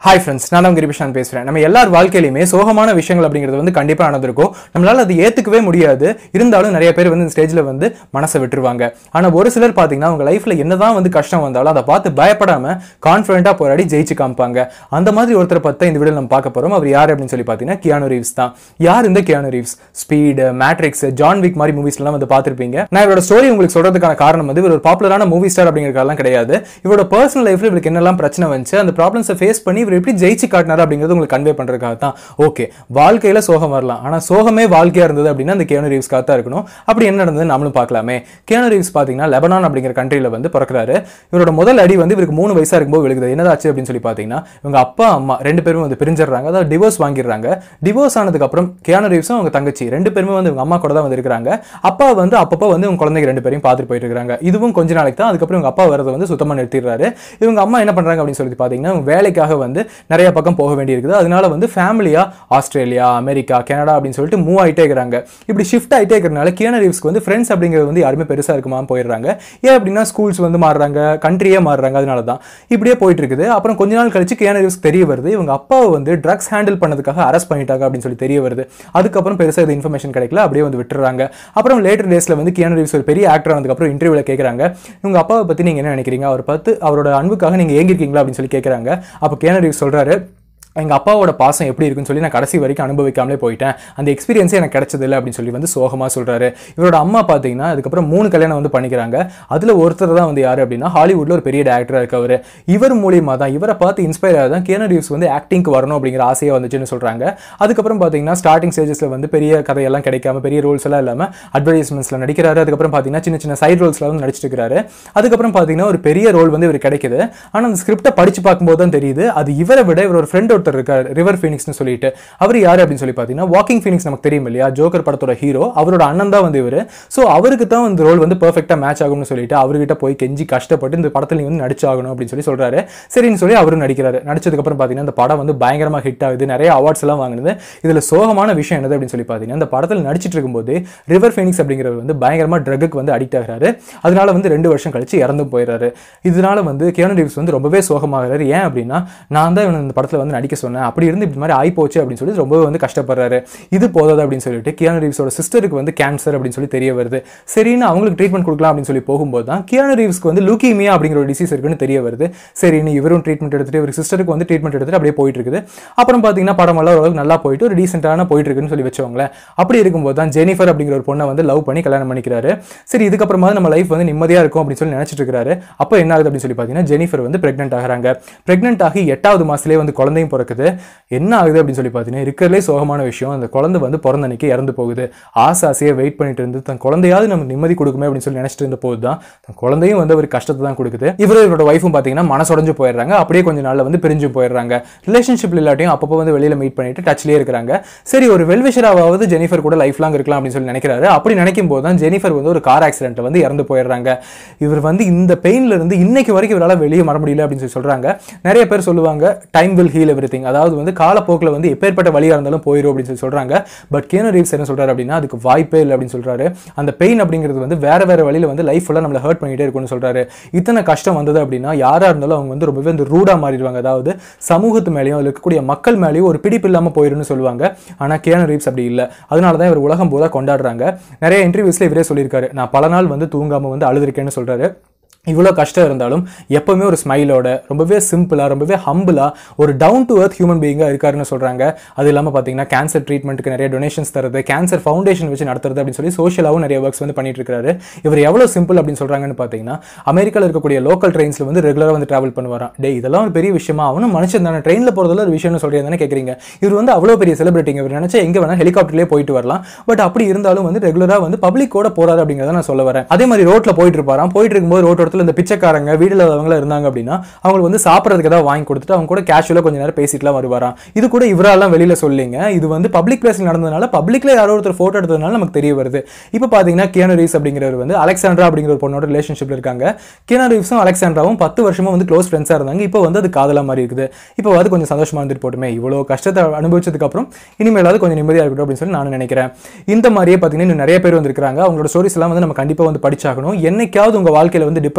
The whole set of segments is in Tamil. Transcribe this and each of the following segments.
ஹாய் ஃப்ரெண்ட்ஸ் நான் தான் கிரிபிஷான் பேசுகிறேன் நம்ம எல்லார் வாழ்க்கையிலுமே சோகமான விஷயங்கள் அப்படிங்கிறது வந்து கண்டிப்பாக நடந்திருக்கும் நம்மளால அது ஏற்றுக்கவே முடியாது இருந்தாலும் நிறைய பேர் வந்து இந்த ஸ்டேஜில் வந்து மனசை விட்டுருவாங்க ஆனால் ஒரு சிலர் பார்த்தீங்கன்னா அவங்க லைஃப்பில் என்னதான் வந்து கஷ்டம் வந்தாலும் அதை பார்த்து பயப்படாமல் கான்ஃபிடென்ட்டாக போராடி ஜெயிச்சு காமிப்பாங்க அந்த மாதிரி ஒருத்தரை பற்றி இந்த வீடியோ நம்ம பார்க்க போகிறோம் அவர் யார் அப்படின்னு சொல்லி பார்த்தீங்கன்னா கியானோ ரீவ்ஸ் தான் யார் இந்த Keanu Reeves Speed Matrix John Wick மாதிரி மூவிஸ்லாம் வந்து பார்த்துருப்பீங்க நான் இவரோட ஸ்டோரி உங்களுக்கு சொல்றதுக்கான காரணம் வந்து இவர் ஒரு பாப்புலரான மூவி ஸ்டார் அப்படிங்கிறதுலாம் கிடையாது இவரோட பர்சனல் லைஃப்ல இவருக்கு என்னெல்லாம் பிரச்சனை வந்துச்சு அந்த ப்ராப்ளம்ஸை ஃபேஸ் பண்ணி இவர் எப்படி ஜெயிச்சு காட்டினார் அப்படிங்கிறது உங்களுக்கு கன்வே பண்றதுக்காக தான் ஓகே வாழ்க்கையில சோகம் வரலாம் ஆனா சோகமே வாழ்க்கையா இருந்தது அப்படின்னா அந்த கேனோ ரீவ்ஸ்க்காக தான் இருக்கணும் அப்படி என்ன நடந்தது நம்மளும் பார்க்கலாமே கேனோ ரீவ்ஸ் பார்த்தீங்கன்னா லெபனான் அப்படிங்கிற கண்ட்ரியில் வந்து பிறக்கிறாரு இவரோட முதல் அடி வந்து இவருக்கு மூணு வயசா இருக்கும்போது விழுகுது என்னதாச்சு அப்படின்னு சொல்லி பார்த்தீங்கன்னா இவங்க அப்பா அம்மா ரெண்டு பேரும் வந்து பிரிஞ்சிடுறாங்க அதாவது டிவோர்ஸ் வாங்கிடுறாங்க டிவோர்ஸ் ஆனதுக்கு அப்புறம் கேனோ ரீவ்ஸும் அவங்க தங்கச்சி ரெண்டு பேருமே வந்து இவங்க அம்மா கூட தான் வந்து இருக்கிறாங்க அப்பா வந்து அப்பப்போ வந்து இவங்க குழந்தைங்க ரெண்டு பேரையும் பார்த்துட்டு போயிட்டு இருக்காங்க இதுவும் கொஞ்ச நாளைக்கு தான் அதுக்கப்புறம் இவங்க அப்பா வரதை வந்து சுத்தமாக நிறுத்திடுறாரு இவங்க அம்மா என்ன பண்றாங்க அப்படின்னு சொல்லி பார்த்தீங்கன்னா இவங்க வேலைக்காக வந்து நிறைய பக்கம் போக வேண்டியிருக்குது அதனால வந்து ஃபேமிலியா ஆஸ்திரேலியா அமெரிக்கா கனடா அப்படின்னு சொல்லிட்டு மூவ் ஆகிட்டே இருக்கிறாங்க இப்படி ஷிஃப்ட் ஆகிட்டே இருக்கிறனால கியானா ரீவ்ஸ்க்கு வந்து ஃப்ரெண்ட்ஸ் அப்படிங்கிறது வந்து யாருமே பெருசாக இருக்குமா போயிடுறாங்க ஏன் அப்படின்னா ஸ்கூல்ஸ் வந்து மாறுறாங்க கண்ட்ரியே மாறுறாங்க அதனால தான் இப்படியே போயிட்டு இருக்குது அப்புறம் கொஞ்ச நாள் கழிச்சு கியானா ரீவ்ஸ்க்கு தெரிய வருது இவங்க அப்பாவை வந்து ட்ரக்ஸ் ஹேண்டில் பண்ணதுக்காக அரெஸ்ட் பண்ணிட்டாங்க அப்படின்னு சொல்லி தெரிய வருது அதுக்கப்புறம் பெருசாக இது இன்ஃபர்மேஷன் கிடைக்கல அப்படியே வந்து விட்டுறாங்க அப்புறம் லேட்டர் டேஸ்ல வந்து கியானா ரீவ்ஸ் ஒரு பெரிய ஆக்டர் ஆனதுக்கப்புறம் இன்டர்வியூல கேட்குறாங்க உங்க அப்பாவை பத்தி நீங்க என்ன நினைக்கிறீங்க அவர் பார்த்து அவரோட அன்புக்காக நீங்க ஏங்கிருக்கீங்களா அப்படின்னு சொல்லி கேட்குறாங்க அப்போ கியானா ரீவ்ஸ் சொல்றாரு எங்கள் அப்பாவோட பாசம் எப்படி இருக்குன்னு சொல்லி நான் கடைசி வரைக்கும் அனுபவிக்காமலே போயிட்டேன் அந்த எக்ஸ்பீரியன்ஸே எனக்கு கிடைச்சதில்லை அப்படின்னு சொல்லி வந்து சோகமாக சொல்கிறாரு இவரோட அம்மா பார்த்தீங்கன்னா அதுக்கப்புறம் மூணு கல்யாணம் வந்து பண்ணிக்கிறாங்க அதில் ஒருத்தர் தான் வந்து யார் அப்படின்னா ஹாலிவுட்டில் ஒரு பெரிய டேரக்டராக இருக்கவர் இவர் மூலியமாக தான் இவரை பார்த்து இன்ஸ்பயர் ஆகி தான் கேனோ ரீவ்ஸ் வந்து ஆக்டிங்க்கு வரணும் அப்படிங்கிற ஆசையாக வந்துச்சுன்னு சொல்கிறாங்க அதுக்கப்புறம் பார்த்தீங்கன்னா ஸ்டார்டிங் ஸ்டேஜஸில் வந்து பெரிய கதையெல்லாம் கிடைக்காம பெரிய ரோல்ஸ் எல்லாம் இல்லாமல் அட்வர்டைஸ்மெண்ட்ஸில் நடிக்கிறாரு அதுக்கப்புறம் பார்த்தீங்கன்னா சின்ன சின்ன சைட் ரோல்ஸில் வந்து நடிச்சிட்டு இருக்காரு அதுக்கப்புறம் பார்த்தீங்கன்னா ஒரு பெரிய ரோல் வந்து இவர் கிடைக்குது ஆனால் அந்த ஸ்கிரிப்டை படிச்சு பார்க்கும்போது தான் தெரியுது அது இவரை விட இவர் ஒரு ஃப்ரெண்ட் ஒருத்தர் இருக்கார் ரிவர் ஃபீனிக்ஸ்னு சொல்லிட்டு அவர் யார் அப்படின்னு சொல்லி பார்த்தீங்கன்னா வாக்கிங் ஃபீனிக்ஸ் நமக்கு தெரியும் இல்லையா ஜோக்கர் படத்தோட ஹீரோ அவரோட அண்ணன் தான் வந்து இவர் ஸோ அவருக்கு தான் இந்த ரோல் வந்து பெர்ஃபெக்டாக மேட்ச் ஆகும்னு சொல்லிட்டு அவர்கிட்ட போய் கெஞ்சி கஷ்டப்பட்டு இந்த படத்தில் நீ வந்து நடிச்சாகணும் அப்படின்னு சொல்லி சொல்றாரு சரின்னு சொல்லி அவரும் நடிக்கிறாரு நடிச்சதுக்கப்புறம் பார்த்தீங்கன்னா இந்த படம் வந்து பயங்கரமாக ஹிட் ஆகுது நிறைய அவார்ட்ஸ் எல்லாம் வாங்குனது இதில் சோகமான விஷயம் என்னது அப்படின்னு சொல்லி பார்த்தீங்கன்னா இந்த படத்தில் நடிச்சிட்டு இருக்கும்போது ரிவர் ஃபீனிக்ஸ் அப்படிங்கிறவர் வந்து பயங்கரமாக ட்ரக்குக்கு வந்து அடிக்ட் ஆகிறாரு அதனால வந்து ரெண்டு வருஷம் கழிச்சு இறந்து போயிடுறாரு இதனால வந்து கியானோ ரீவ்ஸ் வந்து ரொம்பவே சோகமாகிறாரு ஏன் அப்படின்னா நான் தான் இவனை இந்த படத்தில் வந்து நடிக்க சொன்னேன் அப்படி இருந்து இப்படி மாதிரி ஆயிப்போச்சு அப்படின்னு சொல்லி ரொம்பவே வந்து கஷ்டப்படுறாரு இது போதாது அப்படின்னு சொல்லிட்டு கியானோ ரீவ்ஸோட சிஸ்டருக்கு வந்து கேன்சர் அப்படின்னு சொல்லி தெரிய வருது சரின்னு அவங்களுக்கு ட்ரீட்மெண்ட் கொடுக்கலாம் அப்படின்னு சொல்லி போகும்போது தான் கியானோ ரீவ்ஸ்க்கு வந்து லுக்கீமியா அப்படிங்கிற ஒரு டிசீஸ் இருக்குன்னு தெரிய வருது சரின்னு இவரும் ட்ரீட்மெண்ட் எடுத்துட்டு இவர் சிஸ்டருக்கு வந்து ட்ரீட்மெண்ட் எடுத்துட்டு அப்படியே போயிட்டு இருக்குது அப்புறம் பார்த்தீங்கன்னா படம் எல்லாம் ஓரளவுக்கு நல்லா போயிட்டு ஒரு டீசென்டான போயிட்டு இருக்குன்னு சொல்லி வச்சவங்களேன் அப்படி இருக்கும்போது தான் ஜெனிஃபர் அப்படிங்கிற ஒரு பொண்ணை வந்து லவ் பண்ணி கல்யாணம் பண்ணிக்கிறாரு சரி இதுக்கப்புறமா நம்ம லைஃப் வந்து நிம்மதியாக இருக்கும் அப்படின்னு சொல்லி நினைச்சிட்டு இருக்காரு அப்போ என்ன ஆகுது அப்படின்னு சொல்லி பார்த்தீங்கன்னா ஜெனிஃபர் வந்து பிரெக்னென்ட் ஆகிறாங்க பிரெக்னென்ட் ஆகி எட்டாவது மாசத்துலேயே வந்து குழந்தையும் பிறக்குது என்ன ஆகுது அப்படின்னு சொல்லி பார்த்தீங்கன்னா இருக்கிறதுலே சோகமான விஷயம் அந்த குழந்தை வந்து பிறந்த அன்னைக்கு இறந்து போகுது ஆசை ஆசையாக வெயிட் பண்ணிட்டு இருந்து தன் குழந்தையாவது நமக்கு நிம்மதி கொடுக்குமே அப்படின்னு சொல்லி நினைச்சிட்டு இருந்த போது தான் தன் குழந்தையும் வந்து ஒரு கஷ்டத்தை தான் கொடுக்குது இவரு இவரோட ஒய்ஃபும் பார்த்தீங்கன்னா மனசுடைஞ்சு போயிடுறாங்க அப்படியே கொஞ்ச நாள்ல வந்து பிரிஞ்சு போயிடுறாங்க ரிலேஷன்ஷிப் இல்லாட்டியும் அப்பப்போ வந்து வெளியில மீட் பண்ணிட்டு டச்லேயே இருக்கிறாங்க சரி ஒரு வெல்விஷராவது ஜெனிஃபர் கூட லைஃப் லாங் இருக்கலாம் அப்படின்னு சொல்லி நினைக்கிறாரு அப்படி நினைக்கும் போது தான் ஜெனிஃபர் வந்து ஒரு கார் ஆக்சிடென்ட்ல வந்து இறந்து போயிடுறாங்க இவர் வந்து இந்த பெயின்ல இருந்து இன்னைக்கு வரைக்கும் இவரால் வெளியே வர முடியல அப்படின்னு சொல்லி சொல்றாங்க நிறைய பேர் சொல்லுவாங்க time will heal everything அதாவது வந்து காலப்போக்கில் வந்து எப்பேற்பட்ட வழியாக இருந்தாலும் போயிடும் அப்படின்னு சொல்லி சொல்றாங்க பட் கேனோ ரீவ்ஸ் என்ன சொல்றாரு அப்படின்னா அதுக்கு வாய்ப்பே இல்லை அப்படின்னு சொல்றாரு அந்த பெயின் அப்படிங்கிறது வந்து வேற வேற வழியில வந்து லைஃப் ஃபுல்லாக நம்மளை ஹர்ட் பண்ணிட்டே இருக்கும்னு சொல்றாரு இத்தனை கஷ்டம் வந்தது அப்படின்னா யாரா இருந்தாலும் அவங்க வந்து ரொம்பவே வந்து ரூடா மாறிடுவாங்க அதாவது சமூகத்து மேலேயும் அதில் இருக்கக்கூடிய மக்கள் மேலேயும் ஒரு பிடிப்பு இல்லாமல் போயிடும்னு சொல்லுவாங்க ஆனால் கேனோ ரீவ்ஸ் அப்படி இல்லை அதனால தான் இவர் உலகம் போதா கொண்டாடுறாங்க நிறைய இன்டர்வியூஸ்ல இவரே சொல்லியிருக்காரு நான் பல நாள் வந்து தூங்காம வந்து அழுதுருக்கேன்னு சொல்றாரு இவ்வளோ கஷ்டம் இருந்தாலும் எப்பவுமே ஒரு ஸ்மைலோட ரொம்பவே சிம்பிளாக ரொம்பவே ஹம்பிளாக ஒரு டவுன் டு earth ஹியூமன் பீயிங்காக இருக்காருன்னு சொல்கிறாங்க அது இல்லாமல் பார்த்தீங்கன்னா கேன்சர் ட்ரீட்மெண்ட்டுக்கு நிறைய டொனேஷன்ஸ் தருது கேன்சர் ஃபவுண்டேஷன் வச்சு நடத்துறது அப்படின்னு சொல்லி சோஷியலாகவும் நிறைய ஒர்க்ஸ் வந்து பண்ணிட்டு இருக்காரு இவர் எவ்வளோ சிம்பிள் அப்படின்னு சொல்கிறாங்கன்னு பார்த்தீங்கன்னா அமெரிக்காவில் இருக்கக்கூடிய லோக்கல் ட்ரெயின்ஸில் வந்து ரெகுலராக வந்து ட்ராவல் பண்ணுவாராம் டே இதெல்லாம் ஒரு பெரிய விஷயமா அவனும் மனுஷன் தானே ட்ரெயினில் போகிறதுல ஒரு விஷயம்னு சொல்கிறேன் தானே கேட்குறீங்க இவர் வந்து அவ்வளோ பெரிய செலிபிரிட்டிங்க இவர் நினச்சா எங்கே வேணால் ஹெலிகாப்டர்லேயே போயிட்டு வரலாம் பட் அப்படி இருந்தாலும் வந்து ரெகுலராக வந்து பப்ளிக்கோட போறாரு அப்படிங்கிறத நான் சொல்ல வரேன் அதே மாதிரி ரோட்டில் போயிட்டு இருப்பாராம் போயிட்டு இருக்கும்போது ரோட் இடத்துல இந்த பிச்சைக்காரங்க வீட்டில் இல்லாதவங்களா இருந்தாங்க அப்படின்னா அவங்களுக்கு வந்து சாப்பிட்றதுக்கு ஏதாவது வாங்கி கொடுத்துட்டு அவங்க கூட கேஷுவலாக கொஞ்ச நேரம் பேசிட்டுலாம் வருவாராம் இது கூட இவரெல்லாம் வெளியில சொல்லிங்க இது வந்து பப்ளிக் பிளேஸில் நடந்ததுனால பப்ளிக்ல யாரோ ஒருத்தர் ஃபோட்டோ எடுத்ததுனால நமக்கு தெரிய வருது இப்போ பார்த்தீங்கன்னா கியானோ ரீவ்ஸ் அப்படிங்கிறவர் வந்து அலெக்சாண்ட்ரா அப்படிங்கிற ஒரு பொண்ணோட ரிலேஷன்ஷிப்ல இருக்காங்க கியானோ ரீவ்ஸும் அலெக்சாண்ட்ராவும் பத்து வருஷமா வந்து க்ளோஸ் ஃப்ரெண்ட்ஸாக இருந்தாங்க இப்போ வந்து அது காதலா மாதிரி இருக்குது இப்போ வந்து கொஞ்சம் சந்தோஷமா இருந்துட்டு போட்டுமே இவ்வளோ கஷ்டத்தை அனுபவிச்சதுக்கு அப்புறம் இனிமேலாவது கொஞ்சம் நிம்மதியாக இருக்கட்டும் அப்படின்னு சொல்லி நான் நினைக்கிறேன் இந்த மாதிரியே பார்த்தீங்கன்னா இன்னும் நிறைய பேர் வந்திருக்காங்க அவங்களோட ஸ்டோரிஸ் எல்லாம் வந்து நம்ம கண்டிப்பாக வந்து படிச்சாகணும் என்னைக்காவது உங்க வாழ்க்கையில வந்து டிப்ரெஷன்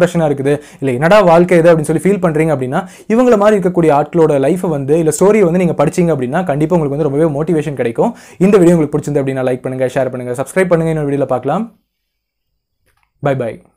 டிப்ரெஷனாக இருக்குது இல்லை என்னடா வாழ்க்கை இது அப்படின்னு சொல்லி ஃபீல் பண்ணுறீங்க அப்படின்னா இவங்கள மாதிரி இருக்கக்கூடிய ஆட்களோட லைஃப்பை வந்து இல்லை ஸ்டோரியை வந்து நீங்கள் படிச்சீங்க அப்படின்னா கண்டிப்பாக உங்களுக்கு வந்து ரொம்பவே மோட்டிவேஷன் கிடைக்கும் இந்த வீடியோ உங்களுக்கு பிடிச்சிருந்து அப்படின்னா லைக் பண்ணுங்கள் ஷேர் பண்ணுங்கள் சப்ஸ்கிரைப் பண்ணுங்கள் இன்னொரு வீடியோவில் பார்க்கலாம் பை பை